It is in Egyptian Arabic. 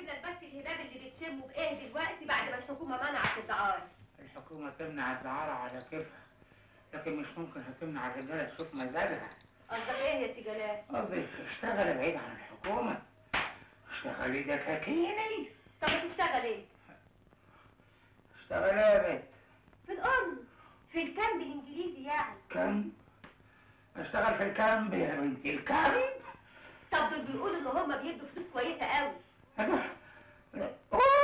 اجيب لك بس الهباب اللي بتشمه بايه دلوقتي بعد ما الحكومه منعت الدعاره الحكومة تمنع الدعارة على كيفها لكن مش ممكن هتمنع الرجالة تشوف مزاجها قصدك ايه يا سي جلال قصدي اشتغل بعيد عن الحكومة اشتغلي دكاكيني طب بتشتغل ايه اشتغل يا بنت في القرنص في الكامب الانجليزي يعني كم اشتغل في الكامب يا بنتي الكامب طب دول بيقولوا ان هم بيدوا فلوس كويسه قوي اوه